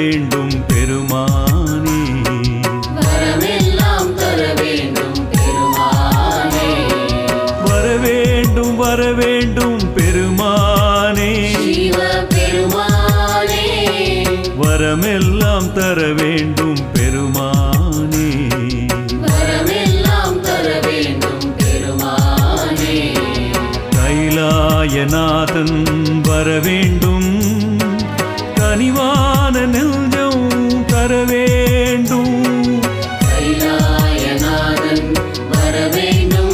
வேண்டும் பெருமானே வரமெல்லாம் தர வேண்டும் பெருமானே வர வேண்டும் வர வேண்டும் பெருமானே சிவ பெருமானே வரமெல்லாம் தர வேண்டும் பெருமானே வரமெல்லாம் தர வேண்டும் பெருமானே கைலாயநாதன் வர வேண்டும் கனிவான நெஞ்சம் தர வேண்டும் கைலாயநாதன் வர வேண்டும்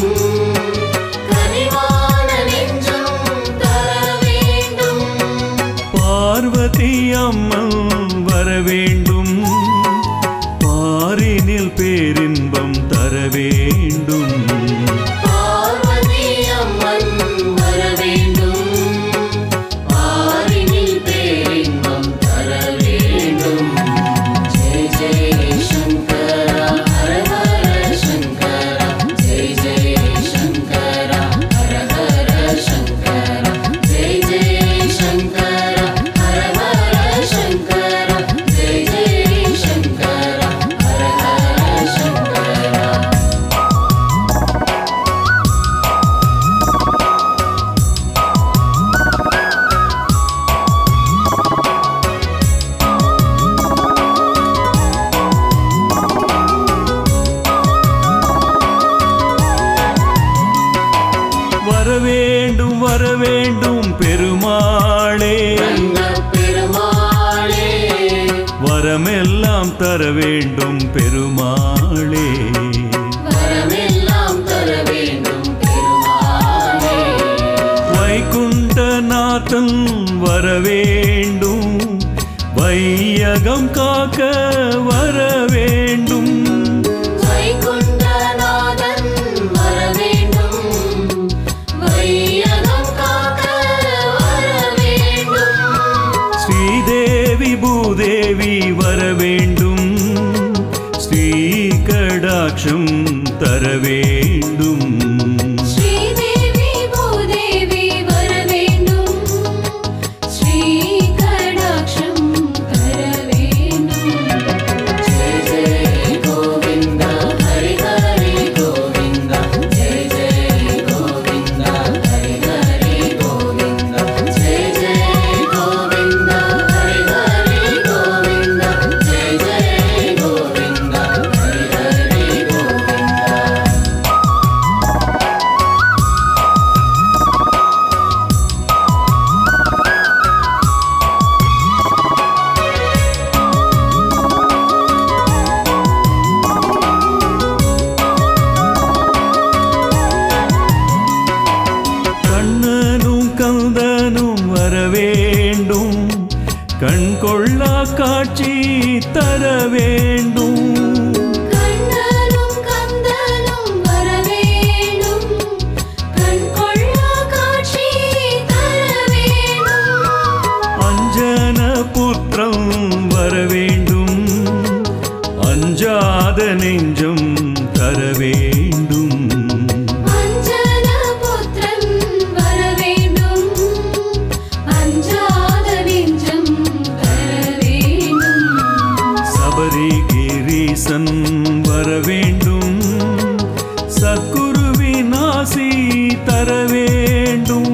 கனிவான நெஞ்சம் தர வேண்டும் பார்வதி அம்மன் வர வேண்டும் பாரினில் பேரின்பம் தர வேண்டும் பார்வதி அம்மன் வர வேண்டும் பாரினில் பேரின்பம் தர வேண்டும் ஜெய ஜெய சங்கரா ஹர ஹர சங்கரா ஜெய ஜெய சங்கரா ஹர ஹர சங்கரா ஜெய ஜெய சங்கரா ஹர ஹர சங்கரா ஜெய ஜெய சங்கரா ஹர ஹர சங்கரா வர வேண்டும் வர வேண்டும் பெருமாளே ரங்க பெருமாளே வரமெல்லாம் தர வேண்டும் பெருமாளே வரமெல்லாம் தர வேண்டும் பெருமாளே வைகுண்டநாதன் வர வேண்டும் வையகம் காக்க வர வேண்டும் வைகுண்டநாதன் வர வேண்டும் வையகம் காக்க வர வேண்டும் ஸ்ரீதேவி பூதேவி வர வேண்டும் ஸ்ரீ கடாட்சம் தர வேண்டும் ஸ்ரீதேவி பூதேவி வர வேண்டும் ஸ்ரீ கடாட்சம் தர வேண்டும் ஜெய ஜெய கோவிந்தா ஹரி ஹரி கோவிந்தா ஜெய ஜெய கோவிந்தா ஹரி ஹரி கோவிந்தா ஜெய ஜெய கோவிந்தா ஹரி ஹரி கோவிந்தா ஜெய ஜெய கோவிந்தா ஹரி ஹரி கோவிந்தா கண்ணனும் கந்தனும் வர வேண்டும் கண் கொள்ளா காட்சி தர வேண்டும் கண்ணனும் கந்தனும் வர வேண்டும் கண் கொள்ளா காட்சி தர வேண்டும் அஞ்சன புத்திரம் வர வேண்டும் அஞ்சாத நெஞ்சம் தர வேண்டும் அஞ்சன புத்திரன் வர வேண்டும் அஞ்சாத நெஞ்சம் தர வேண்டும் சபரிகிரீசன் வர வேண்டும் சத்குருவினாசி தர வேண்டும்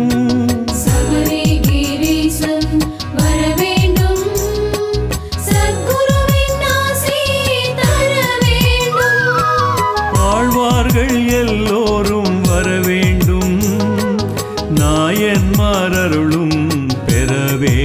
சபரிகிரீசன் வர வேண்டும் சத்குருவின் ஆசி தர வேண்டும் ஆழ்வார்கள் எல்லோரும் வர வேண்டும் நாயன்மார் அருளும் பெற வேண்டும்